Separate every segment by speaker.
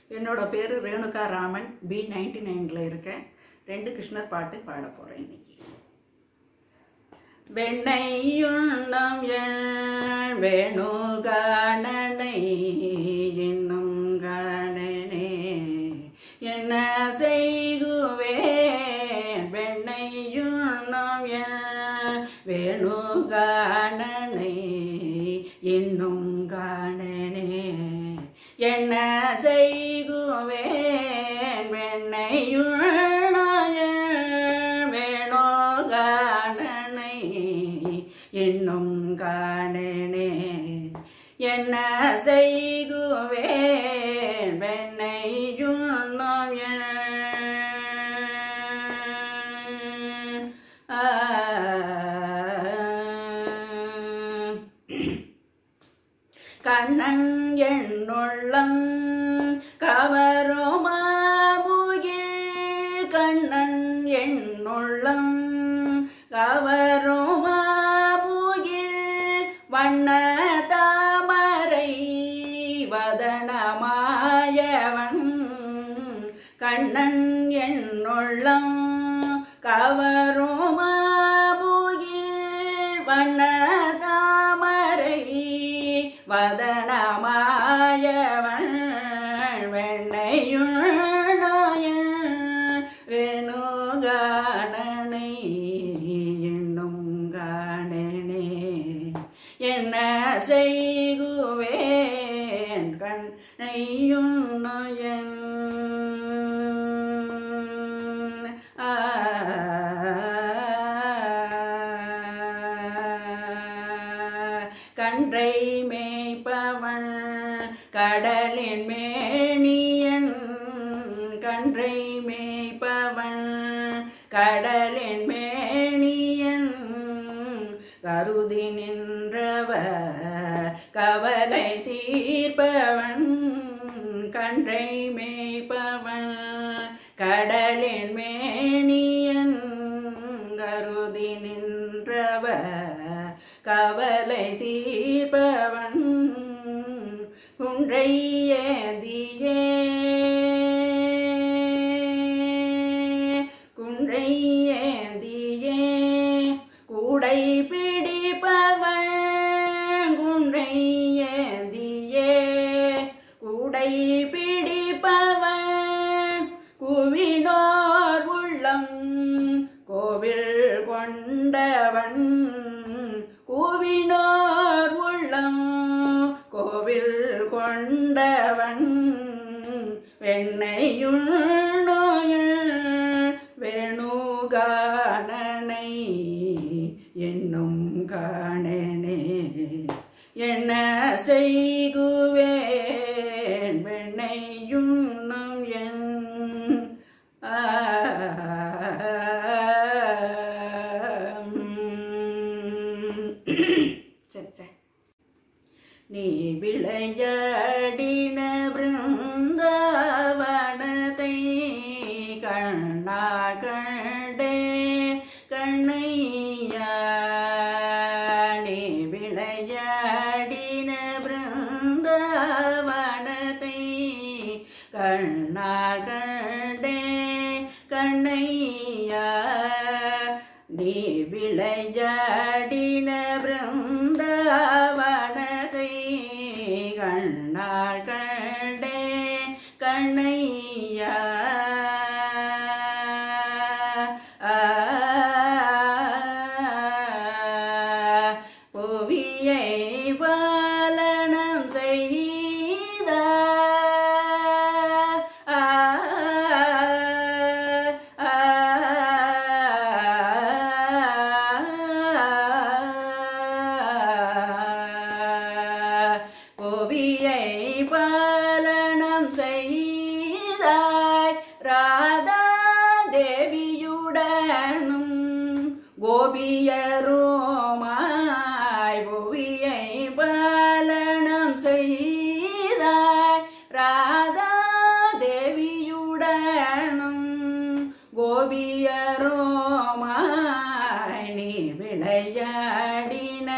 Speaker 1: என்னோட பேர் Renuka Raman B ninety நைனில் இருக்கேன் ரெண்டு கிருஷ்ணர் பாட்டு பாட போகிறேன் இன்னைக்கு வெண்ணையுண்ணம் என் வேணுகானனை இன்னும் காணனே என்ன செய்குவேன் வெண்ணையுண்ணம் என் வேணுகானனை இன்னும் காணனே என்ன செய்குவேன் வெண்ணையுண்ணம் என் வேணுகானனை இன்னும் காணனே என்ன செய்குவேன் வெண்ணையுண்ணம் என் ஆ கண்ணன் என்னுள்ளம் கவரோமா முகில் கண்ணன் என்னுள்ளம் கவரோமா முகில் வண்ண தாமரை வதனமாயவன் கண்ணன் என்னுள்ளம் கவரோமா முகில் வண்ண தாமரை வதனமாயவன் வெண்ணையுள்ளாயன் வேணுகானனை என்னும் காணனே என்ன செய்குவேன் கண்ணையுண்ணயன் ஆ கன்றை மேய்ப்பவன் கடலின் மேனியன் கன்றை மேய்ப்பவன் கடலின் மேனியன் கருதி நின்றவ கவலை தீர்ப்பவன் கன்றை மேய்ப்பவன் கடலின் மேனியன் கருதி நின்றவ கவலை தீர்ப்பவன் குன்றை ஏந்தியே குன்றை ஏந்தியே கூடை பிடிப்பவன் குன்றை ஏந்தியே கூடை பிடிப்பவன் குவினோர் உள்ளம் கோவில் கொண்டவன் கூவினோர் உள்ளம் கோவில் கொண்டவன் வெண்ணையுள்ளோயல் வேணுகானனை என்னும் காணனே என்ன செய்குவேன் வெண்ணையுண்ணும் என் சரி சரி நீ விளையாடின பிருந்தாவனத்தை கண்ணா கண்டே கண்ணையா நீ விளையாடின பிருந்தாவனத்தை கண்ணா கண்டே கண்ணையா நீ விளையாடின பிருந்தாவனதை கண்ணாள் கண்டே கண்ணையா புவியை பாலனம் செய்த கோவியை பாலனம் செய்தாய் ராதா தேவியுடனும் கோபியரோமாய் புவியை பாலனம் செய்தாய் ராதா தேவியுடனும் கோபியரோமாய் நீ விளையாடின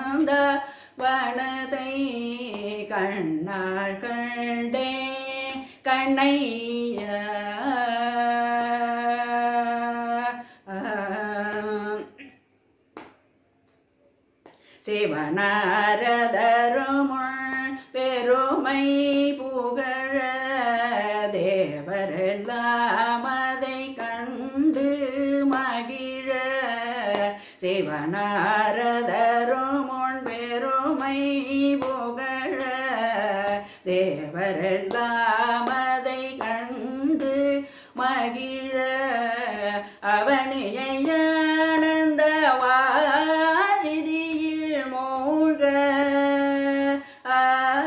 Speaker 1: பிருந்த வனதை கண்ணாள் கண்டே கண்ணைய சிவனாரதருமுள் பெருமை புகழ தேவரெல்லாம் அதை கண்டு மகிழ சிவனாரதருமுன் பெருமை புகழ தேவரெல்லாம் அதை கண்டு மகிழ அவனியை ஆனந்த வாரிதியில் மூழ்க ஆ,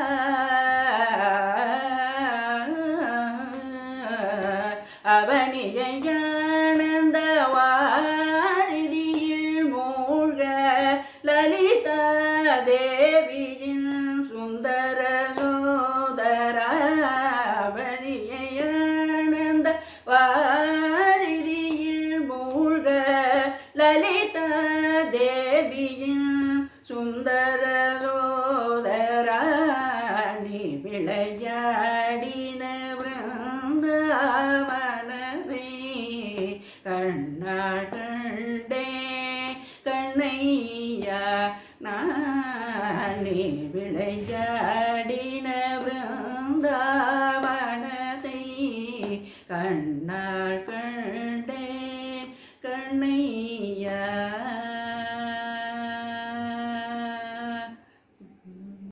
Speaker 1: அவனியை ஆனந்த வாரிதியில் மூழ்க லலிதா தேவியின் சுந்தர சோதர அவனியை ஆனந்த வாரிதியில் மூழ்க லலிதா தேவியின் சுந்தர சோதராணி விளையாடின பிருந்தாவனதை கண்ணாள் கண்டே கண்ணையா நானே விளையாடின பிருந்தாவனதை கண்ணாள் கண்டே